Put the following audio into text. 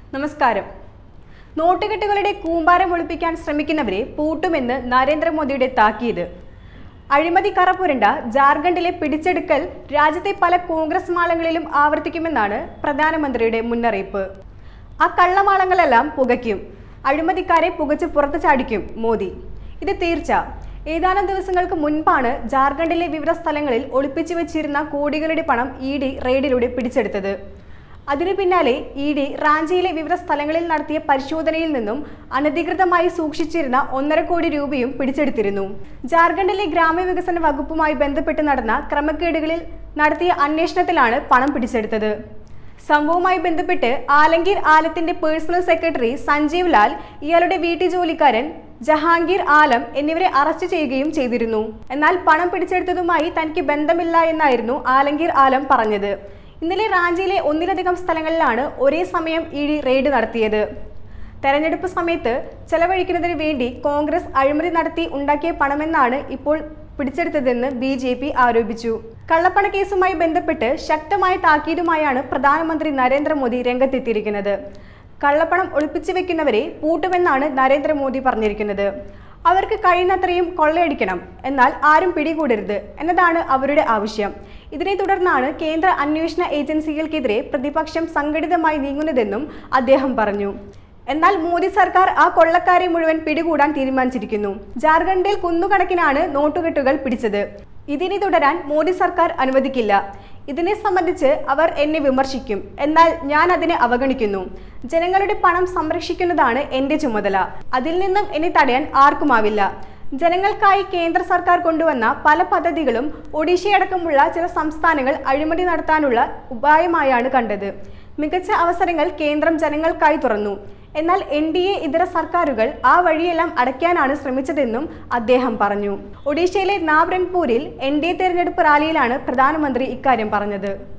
നമസ്കാരം നോട്ടുകെട്ടുകളുടെ കൂമ്പാരം ഒളിപ്പിക്കാൻ ശ്രമിക്കുന്നവരെ പൂട്ടുമെന്ന് നരേന്ദ്രമോദിയുടെ താക്കീത് അഴിമതി കറപുരണ്ട ജാർഖണ്ഡിലെ പിടിച്ചെടുക്കൽ രാജ്യത്തെ പല കോൺഗ്രസ് മാളങ്ങളിലും ആവർത്തിക്കുമെന്നാണ് പ്രധാനമന്ത്രിയുടെ മുന്നറിയിപ്പ് ആ കള്ളമാളങ്ങളെല്ലാം പുകയ്ക്കും അഴിമതിക്കാരെ പുകച്ച് പുറത്തു ചാടിക്കും മോദി ഇത് തീർച്ച ഏതാനും ദിവസങ്ങൾക്ക് മുൻപാണ് ജാർഖണ്ഡിലെ വിവിധ സ്ഥലങ്ങളിൽ ഒളിപ്പിച്ചു വെച്ചിരുന്ന കോടികളുടെ പണം ഇ ഡി റെയ്ഡിലൂടെ പിടിച്ചെടുത്തത് അതിനു പിന്നാലെ ഇ ഡി റാഞ്ചിയിലെ വിവിധ സ്ഥലങ്ങളിൽ നടത്തിയ പരിശോധനയിൽ നിന്നും അനധികൃതമായി സൂക്ഷിച്ചിരുന്ന ഒന്നര കോടി രൂപയും പിടിച്ചെടുത്തിരുന്നു ജാർഖണ്ഡിലെ ഗ്രാമവികസന വകുപ്പുമായി ബന്ധപ്പെട്ട് നടന്ന ക്രമക്കേടുകളിൽ നടത്തിയ അന്വേഷണത്തിലാണ് പണം പിടിച്ചെടുത്തത് സംഭവവുമായി ബന്ധപ്പെട്ട് ആലങ്കീർ ആലത്തിന്റെ പേഴ്സണൽ സെക്രട്ടറി സഞ്ജീവ് ലാൽ ഇയാളുടെ വീട്ടുജോലിക്കാരൻ ജഹാംഗീർ ആലം എന്നിവരെ അറസ്റ്റ് ചെയ്യുകയും ചെയ്തിരുന്നു എന്നാൽ പണം പിടിച്ചെടുത്തതുമായി തനിക്ക് ബന്ധമില്ല എന്നായിരുന്നു ആലങ്കീർ ആലം പറഞ്ഞത് ഇന്നലെ റാഞ്ചിയിലെ ഒന്നിലധികം സ്ഥലങ്ങളിലാണ് ഒരേ സമയം ഇ ഡി റെയ്ഡ് നടത്തിയത് തെരഞ്ഞെടുപ്പ് സമയത്ത് ചെലവഴിക്കുന്നതിന് വേണ്ടി കോൺഗ്രസ് അഴിമതി നടത്തി ഉണ്ടാക്കിയ പണമെന്നാണ് ഇപ്പോൾ പിടിച്ചെടുത്തതെന്ന് ബി ജെ പി ആരോപിച്ചു കള്ളപ്പണ കേസുമായി ബന്ധപ്പെട്ട് ശക്തമായ താക്കീതുമായാണ് പ്രധാനമന്ത്രി നരേന്ദ്രമോദി രംഗത്തെത്തിയിരിക്കുന്നത് കള്ളപ്പണം ഒളിപ്പിച്ചു വെക്കുന്നവരെ പൂട്ടുമെന്നാണ് നരേന്ദ്രമോദി പറഞ്ഞിരിക്കുന്നത് അവർക്ക് കഴിയുന്നത്രയും കൊള്ളയടിക്കണം എന്നാൽ ആരും പിടികൂടരുത് എന്നതാണ് അവരുടെ ആവശ്യം ഇതിനെ തുടർന്നാണ് കേന്ദ്ര അന്വേഷണ ഏജൻസികൾക്കെതിരെ പ്രതിപക്ഷം സംഘടിതമായി നീങ്ങുന്നതെന്നും അദ്ദേഹം പറഞ്ഞു എന്നാൽ മോദി സർക്കാർ ആ കൊള്ളക്കാരെ മുഴുവൻ പിടികൂടാൻ തീരുമാനിച്ചിരിക്കുന്നു ജാർഖണ്ഡിൽ കുന്നുകണക്കിനാണ് നോട്ടുകെട്ടുകൾ പിടിച്ചത് ഇതിനെ തുടരാൻ മോദി സർക്കാർ അനുവദിക്കില്ല ഇതിനെ സംബന്ധിച്ച് അവർ എന്നെ വിമർശിക്കും എന്നാൽ ഞാൻ അതിനെ അവഗണിക്കുന്നു ജനങ്ങളുടെ പണം സംരക്ഷിക്കുന്നതാണ് എന്റെ ചുമതല അതിൽ നിന്നും എന്നെ തടയാൻ ആർക്കുമാവില്ല ജനങ്ങൾക്കായി കേന്ദ്ര സർക്കാർ കൊണ്ടുവന്ന പല പദ്ധതികളും ഒഡീഷയടക്കമുള്ള ചില സംസ്ഥാനങ്ങൾ അഴിമതി നടത്താനുള്ള ഉപായമായാണ് കണ്ടത് മികച്ച അവസരങ്ങൾ കേന്ദ്രം ജനങ്ങൾക്കായി തുറന്നു എന്നാൽ എൻ ഡി എ ഇതര സർക്കാരുകൾ ആ വഴിയെല്ലാം അടയ്ക്കാനാണ് ശ്രമിച്ചതെന്നും അദ്ദേഹം പറഞ്ഞു ഒഡീഷയിലെ നാബ്രംഗ്പൂരിൽ എൻ ഡി എ തെരഞ്ഞെടുപ്പ് റാലിയിലാണ് പ്രധാനമന്ത്രി ഇക്കാര്യം പറഞ്ഞത്